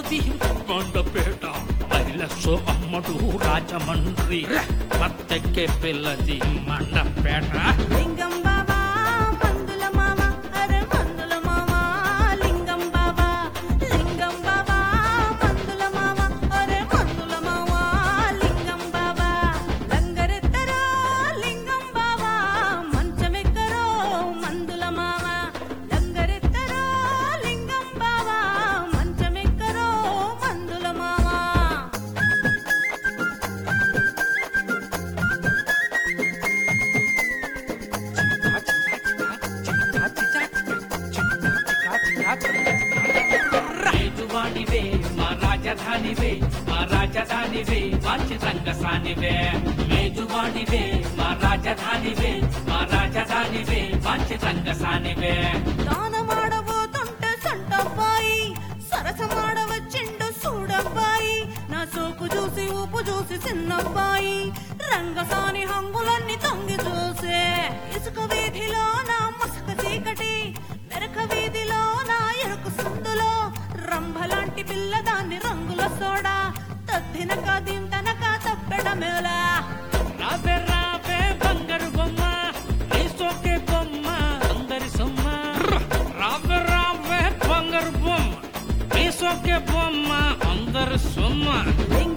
మాది కొండపేట బయలసో అమ్మడు రాజమండ్రి మత్తెక్కే పిల్లది మండపేట లింగం బాబా మందుల మామ అరే మందుల మామ లింగం బాబా లింగం బాబా మందుల మామ అరే మందుల మామ లింగం బాబా లంగరెత్తరో లింగం బాబా మంచమెక్కరో మందుల మామ లంగరెత్తరో లింగం బాబా మంచమెక్కరో మందుల మామ రాజువాణివే మా రాజధానివే మా రాజధానివే మంచి రంగసానివే మేజువాణివే మా రాజధానివే మా రాజధానివే మంచి రంగసానివే దానమాడబోతుంటే సంటబ్బాయి సరసమాడవచ్చిండు సూడబ్బాయి నా సోపు చూసి ఊపు చూసి చిన్నబ్బాయి రంగసాని హంగులన్నీ తొంగి చూసే ఇసుక వీధిలో నా మసక చీకటి మెరక వీధిలో నా ఎరుకు సందులో రంభలాంటి పిల్ల దాన్ని రంగుల సోడా తద్దినక దింతనక తప్పెడమేలా రావే రావే బంగారు బొమ్మ నీ సోకే బొమ్మ అందరి సొమ్మ రావే రావే బంగారు బొమ్మ నీ సోకే బొమ్మ అందరి సొమ్మ లింగం